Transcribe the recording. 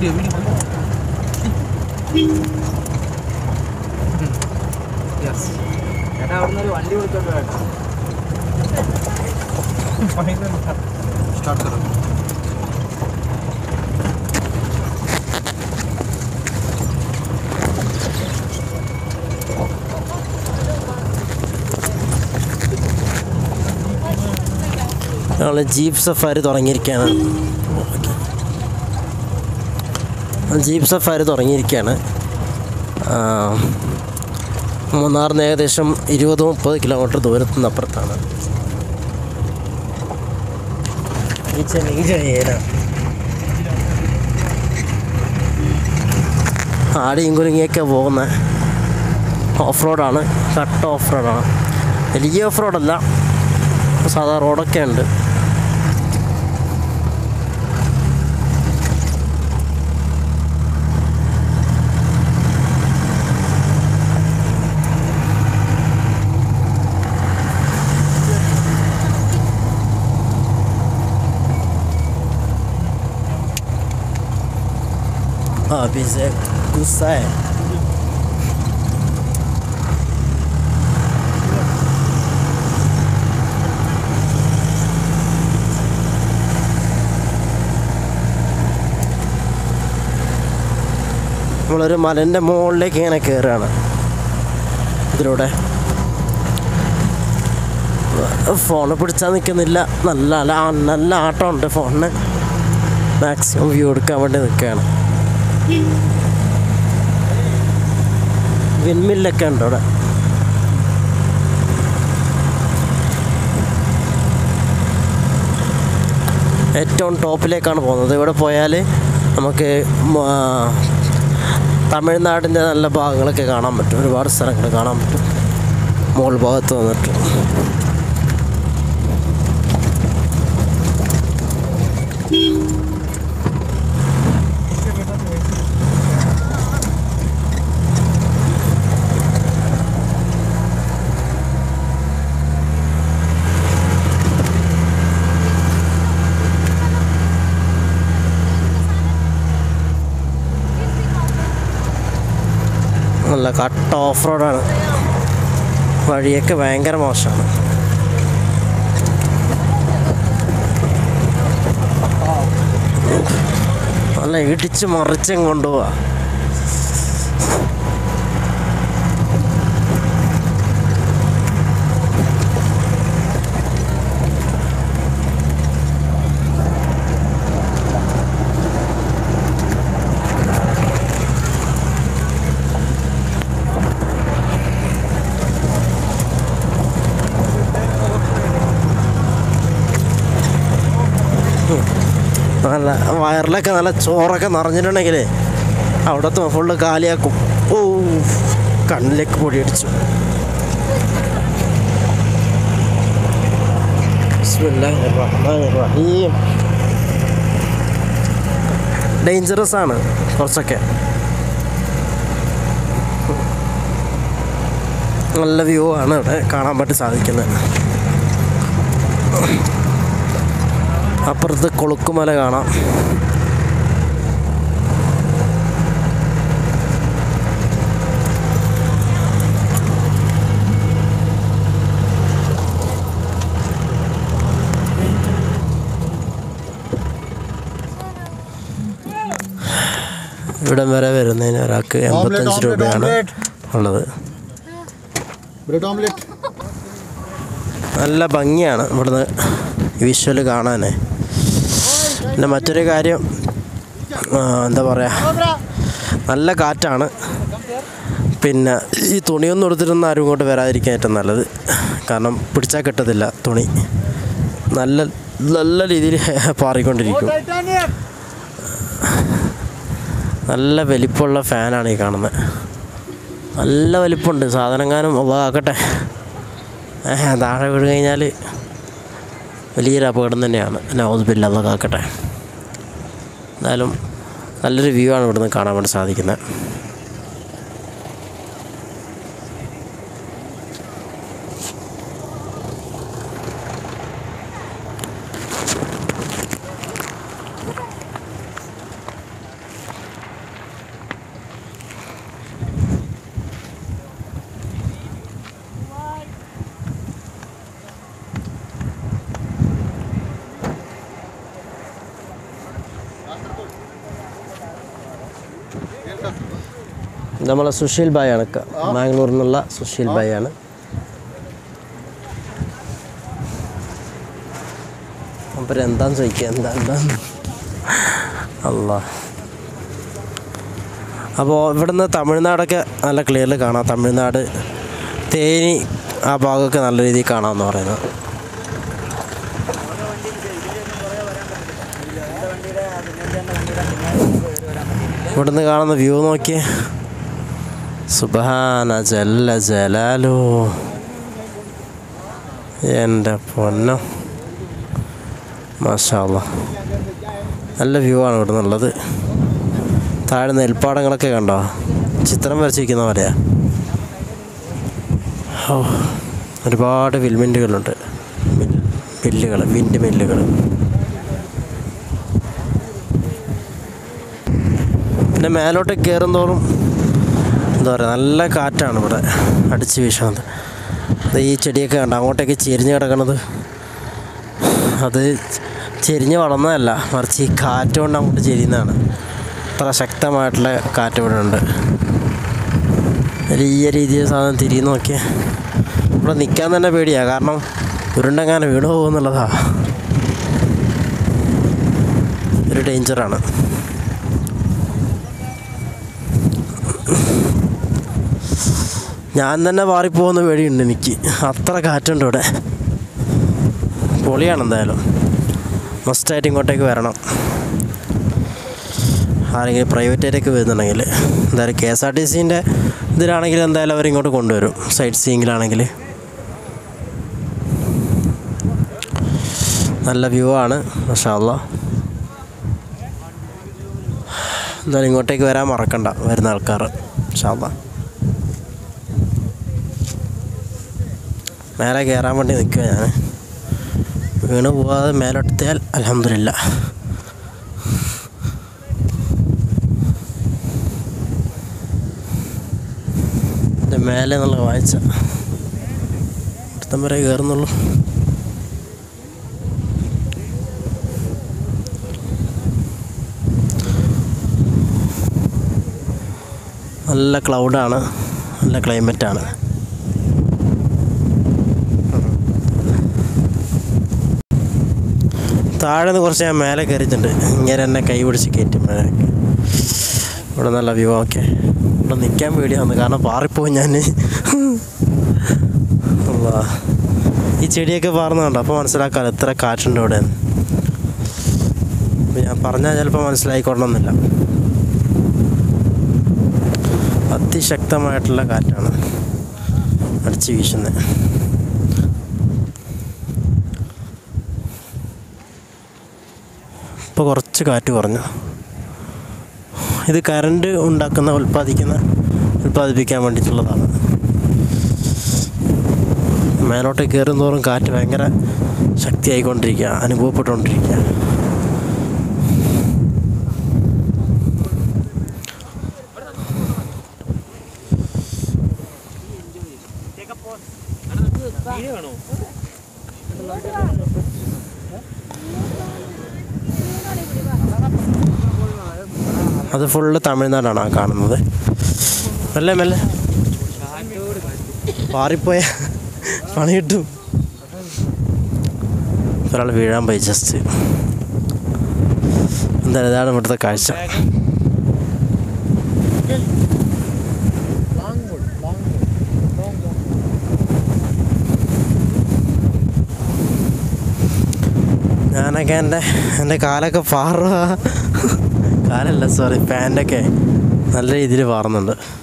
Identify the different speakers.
Speaker 1: Video video yes
Speaker 2: ചേട്ടാ അവിടുന്ന് ഒരു വണ്ടി വിളിച്ചോണ്ട് വേണ്ട
Speaker 1: സ്റ്റാർട്ട് കറോ
Speaker 3: ഞങ്ങൾ ജീപ്പ് സഫാരി തുടങ്ങിയിരിക്കുകയാണ് ജീപ്പ് സഫാരി തുടങ്ങിയിരിക്കുകയാണ് ആ, മൂന്നാറിന് ഏകദേശം ഇരുപത് മുപ്പത് കിലോമീറ്റർ ദൂരത്തു നിന്ന് അപ്പുറത്താണ് ഈ ചെറിയ ചെറിയ ആടിയും കുരുങ്ങിയൊക്കെ പോകുന്ന ഓഫ് റോഡാണ് കട്ട് ഓഫ് റോഡാണ് വലിയ ഓഫ് റോഡല്ല സാധാ റോഡൊക്കെ ഉണ്ട് Ah, bize gusta है നമ്മളൊരു മലൻ്റെ മുകളിലേക്ക് ഇങ്ങനെ കയറുകയാണ് ഇതിലൂടെ ഫോണ് പിടിച്ചാൽ നിൽക്കുന്നില്ല നല്ല നല്ല ആ- നല്ല ആട്ടമുണ്ട് ഫോണിന് മാക്സിമം വ്യൂ എടുക്കാൻ വേണ്ടി നിൽക്കുകയാണ് വിൻമില്ലൊക്കെ ഉണ്ട് അവിടെ ഏറ്റവും ടോപ്പിലേക്കാണ് പോകുന്നത് ഇവിടെ പോയാൽ നമുക്ക് മ- തമിഴ്നാടിൻ്റെ നല്ല ഭാഗങ്ങളൊക്കെ കാണാൻ പറ്റും ഒരുപാട് സ്ഥലങ്ങൾ കാണാൻ പറ്റും മുകൾ ഭാഗത്ത് വന്നിട്ട് നല്ല കട്ട ഓഫ് റോഡാണ് വഴിയൊക്കെ ഭയങ്കര മോശമാണ് നല്ല ഇടിച്ച് മറിച്ചും കൊണ്ടുപോവാ നല്ല വയറിലൊക്കെ നല്ല ചോറൊക്കെ നിറഞ്ഞിട്ടുണ്ടെങ്കിലേ അവിടത്തെ ഫുള്ള് കാലിയാക്കും ഓ കണ്ണിലേക്ക് പൊടിയടിച്ചു ഡേഞ്ചറസ് ആണ് കുറച്ചൊക്കെ നല്ല വ്യൂ ആണ് ഇവിടെ കാണാൻ പറ്റി സാധിക്കുന്നത് അപ്പുറത്ത് കൊളുക്കുമല കാണാം ഇവിടം വരെ വരുന്നതിന് ഒരാൾക്ക് എൺപത്തഞ്ച് രൂപയാണ് ഉള്ളത്
Speaker 4: ബ്രെഡ് ഓംലെറ്റ്
Speaker 3: നല്ല ഭംഗിയാണ് ഇവിടുന്ന് വിഷ്വൽ കാണാൻ പിന്നെ മറ്റൊരു കാര്യം ആ, എന്താ പറയുക നല്ല കാറ്റാണ് പിന്നെ ഈ തുണിയൊന്നും എടുത്തിട്ടൊന്നും ആരും ഇങ്ങോട്ട് വരാതിരിക്കാൻ ഏറ്റവും നല്ലത് കാരണം പിടിച്ചാൽ കിട്ടത്തില്ല തുണി നല്ല നല്ല രീതിയിൽ പാറിക്കൊണ്ടിരിക്കും നല്ല വലിപ്പമുള്ള ഫാനാണ് ഈ കാണുന്നത് നല്ല വലിപ്പമുണ്ട് സാധനങ്ങാനും ആക്കട്ടെ ഏഹ്, താഴെ വീണ് കഴിഞ്ഞാൽ വലിയൊരു അപകടം തന്നെയാണ് നവോദ്ബില്ല അതൊക്കെ ആക്കട്ടെ എന്തായാലും നല്ലൊരു വ്യൂ ആണ് ഇവിടുന്ന് കാണാൻ വേണ്ടി സാധിക്കുന്നത് നമ്മളെ സുശീൽ ഭായ് ആണ് ക- ബാംഗ്ലൂരിൽ നിന്നുള്ള സുശീൽ ഭായ് ആണ് അപ്പം എന്താന്ന് ചോദിക്കുക എന്താ എന്താ അല്ല അപ്പോൾ ഇവിടുന്ന് തമിഴ്നാടൊക്കെ നല്ല ക്ലിയറിൽ കാണാം തമിഴ്നാട് തേനി ആ ഭാഗമൊക്കെ നല്ല രീതിയിൽ കാണാമെന്ന് പറയുന്നത് ഇവിടുന്ന് കാണുന്ന വ്യൂ നോക്കിയേ സുബഹാന ജല്ല ജലാലോ എൻ്റെ പൊന്നോ മാഷാല്ല നല്ല വ്യൂ ആണ് ഇവിടെ നിന്നുള്ളത് താഴെ നെൽപ്പാടങ്ങളൊക്കെ കണ്ടോ ചിത്രം വരച്ചിരിക്കുന്ന പോലെയാ ഓ ഒരുപാട് വിൽമിൻറ്റുകളുണ്ട് മില്ലുകൾ വിൻഡ് മില്ലുകൾ പിന്നെ മേലോട്ട് കയറുന്തോറും എന്താ പറയുക നല്ല കാറ്റാണ് ഇവിടെ അടിച്ച് വീശുന്നത് ദേ ഈ ചെടിയൊക്കെ കണ്ട അങ്ങോട്ടേക്ക് ചെരിഞ്ഞ് കിടക്കണത് അത് ചെരിഞ്ഞ് വളർന്നതല്ല മറിച്ച് ഈ കാറ്റ് കൊണ്ട് അങ്ങോട്ട് ചെരിയുന്നതാണ് അത്ര ശക്തമായിട്ടുള്ള കാറ്റ് ഇവിടെ ഉണ്ട് വലിയ രീതിയിൽ സാധനം തിരിഞ്ഞ് നോക്കിയേ ഇവിടെ നിൽക്കാൻ തന്നെ പേടിയാണ് കാരണം ഉരുണ്ടെങ്ങാനും വീണ് പോകുമെന്നുള്ളതാ ഒരു ഡേഞ്ചറാണ് ഞാൻ തന്നെ മാറിപ്പോകുന്ന പേടിയുണ്ട് എനിക്ക് അത്ര കാറ്റുണ്ട് ഇവിടെ പൊളിയാണ് എന്തായാലും മസ്റ്റായിട്ട് ഇങ്ങോട്ടേക്ക് വരണം ആരെങ്കിലും പ്രൈവറ്റായിട്ടൊക്കെ വരുന്നുണ്ടെങ്കിൽ എന്തായാലും കെ എസ് ആർ ടി സീൻ്റെ ഇതിലാണെങ്കിൽ എന്തായാലും അവരിങ്ങോട്ട് കൊണ്ടുവരും സൈറ്റ് സീയിങ്ങിലാണെങ്കിൽ നല്ല വ്യൂ ആണ് മഷാല്ല എന്തായാലും ഇങ്ങോട്ടേക്ക് വരാൻ മറക്കണ്ട വരുന്ന ആൾക്കാർ മഷാല്ല മേലെ കയറാൻ വേണ്ടി നിൽക്കുക ഞാൻ വീണ് പോവാതെ മേലെടുത്താൽ അലഹമില്ല ഇത് മേലെ എന്നുള്ള വായിച്ച ഇവിടുത്തം വരെ കയറുന്നുള്ളൂ നല്ല ക്ലൗഡാണ് നല്ല ക്ലൈമറ്റാണ് താഴെ നിന്ന് കുറച്ച് ഞാൻ മേലെ കയറിയിട്ടുണ്ട് ഇങ്ങനെ എന്നെ കൈ പിടിച്ച് കയറ്റി മേലേക്ക് ഇവിടെ നല്ല വ്യൂ ഓക്കെ ഇവിടെ നിൽക്കാൻ പേടിയാന്ന് കാരണം പാറിപ്പോയി ഞാൻ അള്ളാ. ഈ ചെടിയൊക്കെ പാർന്നുണ്ട് അപ്പോൾ മനസ്സിലാക്കാമല്ലോ എത്ര കാറ്റുണ്ട് ഇവിടെ ഇപ്പം ഞാൻ പറഞ്ഞാൽ ചിലപ്പോൾ മനസ്സിലായിക്കൊള്ളണമെന്നില്ല അതിശക്തമായിട്ടുള്ള കാറ്റാണ് അടിച്ച് വീശുന്നത് ഇപ്പോൾ കുറച്ച് കാറ്റ് കുറഞ്ഞു ഇത് കറണ്ട് ഉണ്ടാക്കുന്ന ഉൽപ്പാദിക്കുന്ന ഉൽപ്പാദിപ്പിക്കാൻ വേണ്ടിയിട്ടുള്ളതാണ് മേലോട്ട് കയറും തോറും കാറ്റ് ഭയങ്കര ശക്തിയായിക്കൊണ്ടിരിക്കുക അനുഭവപ്പെട്ടുകൊണ്ടിരിക്കുക അത് ഫുള്ള് തമിഴ്നാടാണ് ആ കാണുന്നത് മെല്ലെ മെല്ലെ പാറിപ്പോയ പണി കിട്ടും ഒരാൾ വീഴാൻ പോയി ജസ്റ്റ് എന്തായാലും ഇതാണ് ഇവിടുത്തെ കാഴ്ച ഞാനൊക്കെ എൻ്റെ എൻ്റെ കാലൊക്കെ പാറുക കാലല്ല സോറി പാൻറ്റൊക്കെ നല്ല രീതിയിൽ പാറുന്നുണ്ട്